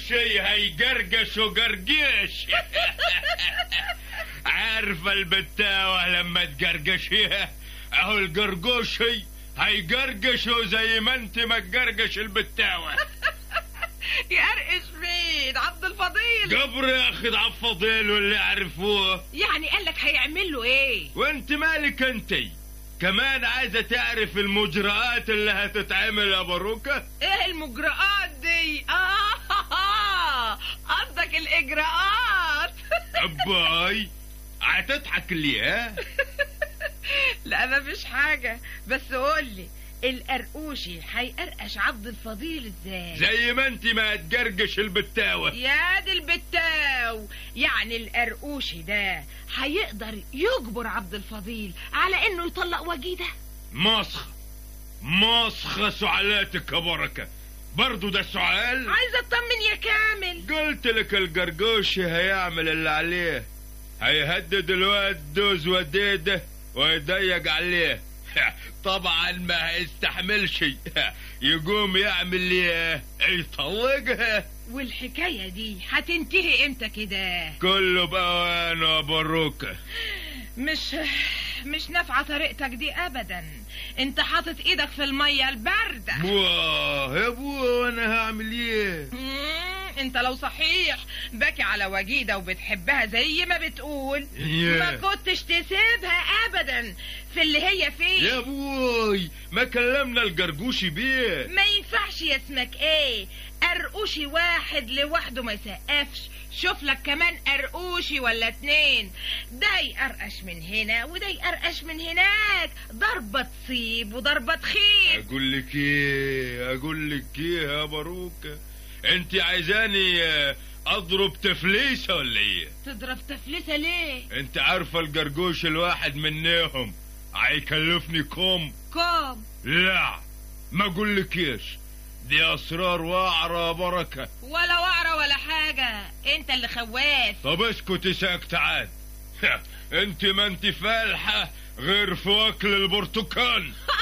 شي هيجرجش وجرجيش عارفة البتاوة لما تجرجشيها اهو الجرجوشي هيجرجشوا زي ما انت ما تجرجش البتاوة يقرقش فين عبد الفضيل جبر يا اخي ده عفضيل واللي عرفوه يعني قال لك هيعمل له ايه وانت مالك انت كمان عايزة تعرف المجرآت اللي هتتعمل يا باروكة ايه المجرآت دي اه قصدك الاجراءات اباي هتضحك ليه ها لا ما فيش حاجة بس قول لي القرقوشي هيقرقش عبد الفضيل ازاي زي ما انت ما هتجرجش البتاوة يا دي البتاو يعني القرقوشي ده هيقدر يجبر عبد الفضيل على انه يطلق وجيده مسخ مسخ سعالاتك يا بركة برضو ده سؤال عايزه اطمن يا كامل قلت لك القرقوشي هيعمل اللي عليه هيهدد الواد دوز وديده ويضيق عليه طبعا ما هيستحملش يقوم يعمل ليه يطلقها والحكايه دي هتنتهي امتى كده كله بأوانه يا باروكة مش مش نافعه طريقتك دي ابدا انت حاطط ايدك في الميه البارده بواه يا بواه وانا هعمل ايه مم، انت لو صحيح باكي على وجيده وبتحبها زي ما بتقول ياه. ما كنتش تسيبها ابدا في اللي هي فيه يا بوي ما كلمنا الجرجوشي بيه ما ينفعش يا اسمك ايه قرقوشي واحد لوحده ما يسقفش شوف لك كمان قرقوشي ولا اتنين ده يقرقش من هنا وده يقرقش من هناك ضربة تصيب وضربة تخيب اقول لك ايه اقول لك ايه يا باروكة انت عايزاني آه، اضرب تفليسة ولا ايه تضرب تفلسة ليه انت عارفة الجرجوش الواحد منهم هيكلفني كوم كوم لا ما اقول لك ايش دي اسرار واعرة يا بركة ولا وعرة ولا حاجة انت اللي خواف طب اسكت ساكت عاد انت ما انت فالحة غير في واكل البرتقال